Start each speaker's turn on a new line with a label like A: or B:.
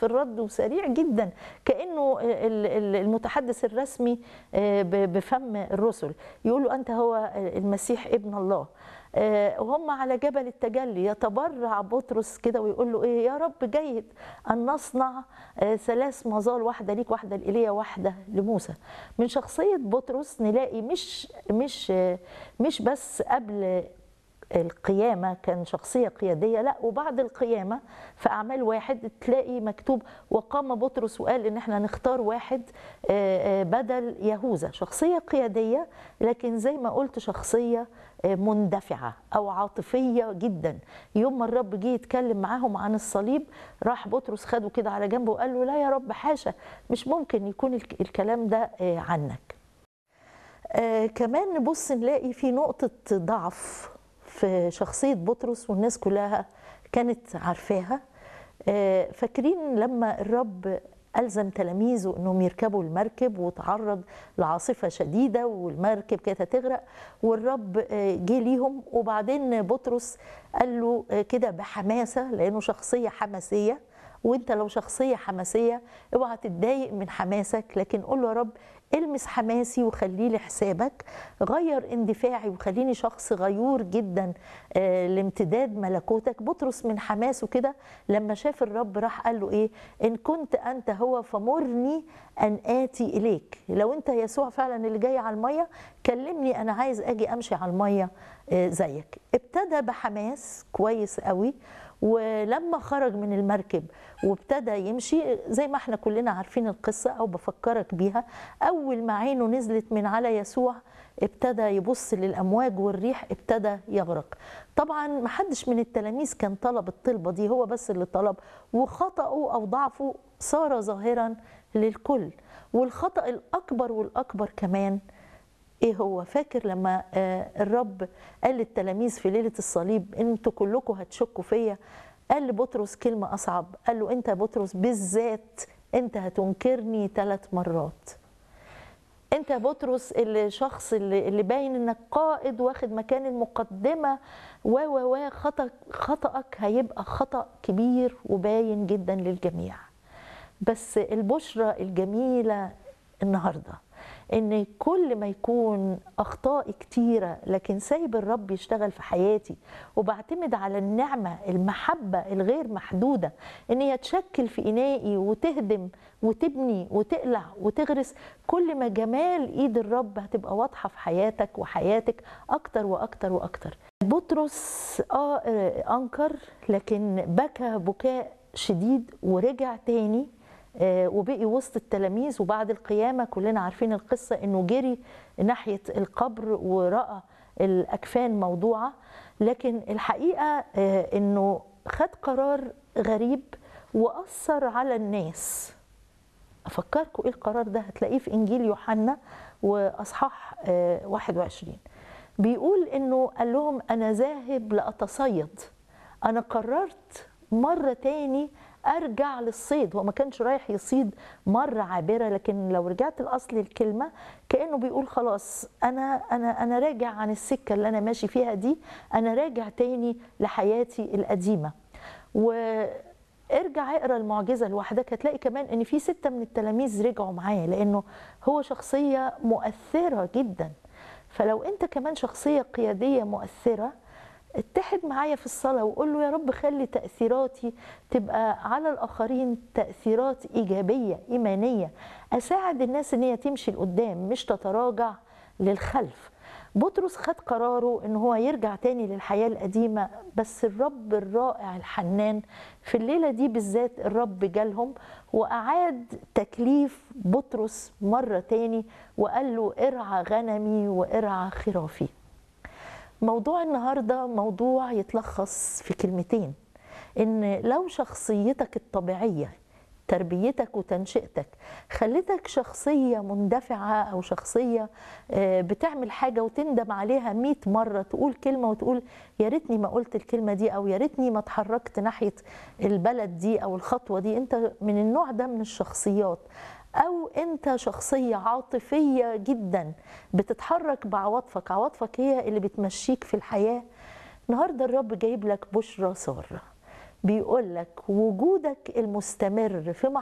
A: في الرد وسريع جدا كانه ال- ال- المتحدث الرسمي آه، ب- بفم الرسل يقول له انت هو المسيح ابن الله آه، وهم على جبل التجلي يتبرع بطرس كده ويقول له ايه يا رب جيد ان نصنع آه، ثلاث مظال واحده ليك واحده لايليا واحده لموسى من شخصيه بطرس نلاقي مش مش آه، مش بس قبل القيامة كان شخصية قيادية لا وبعد القيامة في أعمال واحد تلاقي مكتوب وقام بطرس وقال إن احنا نختار واحد آه، آه، بدل يهوذا شخصية قيادية لكن زي ما قلت شخصية آه، مندفعة أو عاطفية جدا يوم ما الرب جه يتكلم معاهم عن الصليب راح بطرس خده كده على جنبه وقال له لا يا رب حاشا مش ممكن يكون الك- الكلام ده آه، عنك آه كمان نبص نلاقي في نقطة ضعف في شخصية بطرس والناس كلها كانت عارفاها آه فاكرين لما الرب ألزم تلاميذه أنهم يركبوا المركب وتعرض لعاصفة شديدة والمركب كانت هتغرق والرب آه، جه ليهم وبعدين بطرس قال له آه، كده بحماسة لأنه شخصية حماسية وانت لو شخصيه حماسيه اوعى تتضايق من حماسك لكن قول له يا رب المس حماسي وخليه لحسابك غير اندفاعي وخليني شخص غيور جدا آه، لامتداد ملكوتك بطرس من حماسه كده لما شاف الرب راح قال له ايه ان كنت انت هو فمرني ان اتي اليك لو انت يسوع فعلا اللي جاي على الميه كلمني انا عايز اجي امشي على الميه آه، زيك ابتدى بحماس كويس قوي ولما خرج من المركب وابتدى يمشي زي ما احنا كلنا عارفين القصة أو بفكرك بيها أول ما عينه نزلت من على يسوع ابتدى يبص للأمواج والريح ابتدى يغرق طبعا محدش من التلاميذ كان طلب الطلبة دي هو بس اللي طلب وخطأه أو ضعفه صار ظاهرا للكل والخطأ الأكبر والأكبر كمان ايه هو فاكر لما آه، الرب قال للتلاميذ في ليله الصليب انتوا كلكم هتشكوا فيا قال لبطرس كلمه اصعب قال له انت يا بطرس بالذات انت هتنكرني ثلاث مرات انت يا بطرس اللي شخص اللي, اللي باين انك قائد واخد مكان المقدمه و و و خطأ خطأك هيبقى خطأ كبير وباين جدا للجميع بس البشرى الجميله النهارده ان كل ما يكون اخطائي كتيره لكن سايب الرب يشتغل في حياتي وبعتمد على النعمه المحبه الغير محدوده ان هي تشكل في انائي وتهدم وتبني وتقلع وتغرس كل ما جمال ايد الرب هتبقى واضحه في حياتك وحياتك اكتر واكتر واكتر بطرس اه آه، انكر لكن بكى بكاء شديد ورجع تاني آه، وبقي وسط التلاميذ وبعد القيامة كلنا عارفين القصة انه جري ناحية القبر ورأى الأكفان موضوعة لكن الحقيقة آه، انه خد قرار غريب وأثر على الناس أفكركم إيه القرار ده هتلاقيه في إنجيل يوحنا وأصحاح آه، 21 بيقول إنه قال لهم أنا ذاهب لأتصيد أنا قررت مرة تاني أرجع للصيد هو ما كانش رايح يصيد مرة عابرة لكن لو رجعت لأصل الكلمة كأنه بيقول خلاص أنا أنا أنا راجع عن السكة اللي أنا ماشي فيها دي أنا راجع تاني لحياتي القديمة و ارجع اقرا المعجزه لوحدك هتلاقي كمان ان في سته من التلاميذ رجعوا معاه لانه هو شخصيه مؤثره جدا فلو انت كمان شخصيه قياديه مؤثره اتحد معايا في الصلاة وقول له يا رب خلي تأثيراتي تبقى على الآخرين تأثيرات إيجابية إيمانية أساعد الناس إن هي تمشي لقدام مش تتراجع للخلف بطرس خد قراره ان هو يرجع تاني للحياه القديمه بس الرب الرائع الحنان في الليله دي بالذات الرب جالهم واعاد تكليف بطرس مره تاني وقال له ارعى غنمي وارعى خرافي موضوع النهارده موضوع يتلخص في كلمتين ان لو شخصيتك الطبيعيه تربيتك وتنشئتك خلتك شخصية مندفعة أو شخصية آه، بتعمل حاجة وتندم عليها مئة مرة تقول كلمة وتقول يا ريتني ما قلت الكلمة دي أو يا ريتني ما اتحركت ناحية البلد دي أو الخطوة دي أنت من النوع ده من الشخصيات أو أنت شخصية عاطفية جدا بتتحرك بعواطفك عواطفك هي اللي بتمشيك في الحياة النهاردة الرب جايب لك بشرى سارة بيقول لك وجودك المستمر في